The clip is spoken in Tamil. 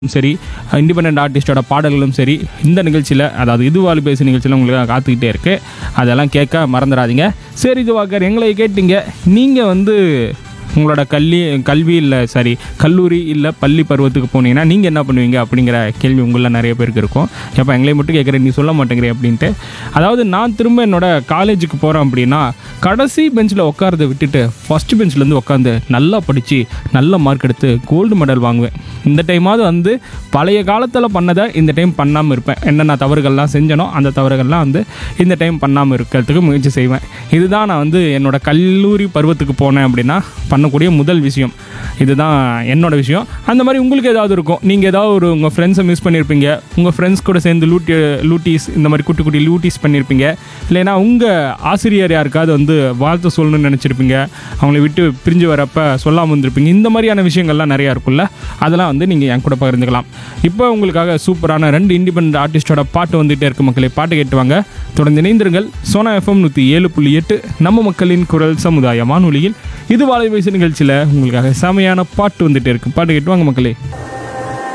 சரி இண்டிபெண்ட் ஆர்டிஸ்டோட பாடல்களும் சரி இந்த நிகழ்ச்சியில் அதாவது இது வாலி பேசு நிகழ்ச்சியில் உங்களுக்கு காத்துக்கிட்டே இருக்கு அதெல்லாம் கேட்க மறந்துடாதீங்க சரி இது வாக்கர் எங்களை கேட்டீங்க நீங்கள் வந்து உங்களோட கல்வி கல்வி இல்லை சாரி கல்லூரி இல்லை பள்ளி பருவத்துக்கு போனீங்கன்னா நீங்கள் என்ன பண்ணுவீங்க அப்படிங்கிற கேள்வி உங்களில் நிறைய பேருக்கு இருக்கும் எப்போ எங்களை மட்டும் கேட்குறேன் நீ சொல்ல மாட்டேங்கிறே அப்படின்ட்டு அதாவது நான் திரும்ப என்னோட காலேஜுக்கு போகிறேன் அப்படின்னா கடைசி பெஞ்சில் உட்காரத விட்டுட்டு ஃபஸ்ட் பெஞ்சிலேருந்து உட்காந்து நல்லா படித்து நல்ல மார்க் எடுத்து கோல்டு மெடல் வாங்குவேன் இந்த டைமாவது வந்து பழைய காலத்தில் பண்ணதை இந்த டைம் பண்ணாமல் இருப்பேன் என்னென்ன தவறுகள்லாம் செஞ்சனோ அந்த தவறுகள்லாம் வந்து இந்த டைம் பண்ணாமல் இருக்கிறதுக்கு முயற்சி செய்வேன் இதுதான் நான் வந்து என்னோட கல்லூரி பருவத்துக்கு போனேன் அப்படின்னா பண்ணக்கூடிய முதல் விஷயம் இதுதான் என்னோட விஷயம் அந்த மாதிரி உங்களுக்கு ஏதாவது இருக்கும் நீங்கள் ஏதாவது ஒரு உங்கள் ஃப்ரெண்ட்ஸை மிஸ் பண்ணியிருப்பீங்க உங்கள் ஃப்ரெண்ட்ஸ் கூட சேர்ந்து லூட்டி லூட்டிஸ் இந்த மாதிரி குட்டி குட்டி லூட்டிஸ் பண்ணியிருப்பீங்க இல்லைன்னா உங்கள் ஆசிரியர் யாருக்காவது வந்து வாழ்த்து சொல்லணும்னு நினச்சிருப்பீங்க அவங்கள விட்டு பிரிஞ்சு வரப்ப சொல்லாமல் வந்திருப்பீங்க இந்த மாதிரியான விஷயங்கள்லாம் நிறையா இருக்கும்ல அதெல்லாம் வந்து நீங்கள் என் கூட பகிர்ந்துக்கலாம் இப்போ உங்களுக்காக சூப்பரான ரெண்டு இண்டிபெண்ட் ஆர்டிஸ்டோட பாட்டு வந்துகிட்டே இருக்கு மக்களே பாட்டு கேட்டுவாங்க தொடர்ந்து இணைந்திருங்கள் சோனா எஃப்எம் நூற்றி ஏழு புள்ளி எட்டு நம்ம மக்களின் குரல் சமுதாய வானொலியில் இது வாழை வயசு நிகழ்ச்சியில் உங்களுக்காக செமையான பாட்டு வந்துட்டே இருக்கு பாட்டு கேட்டுவாங்க மக்களே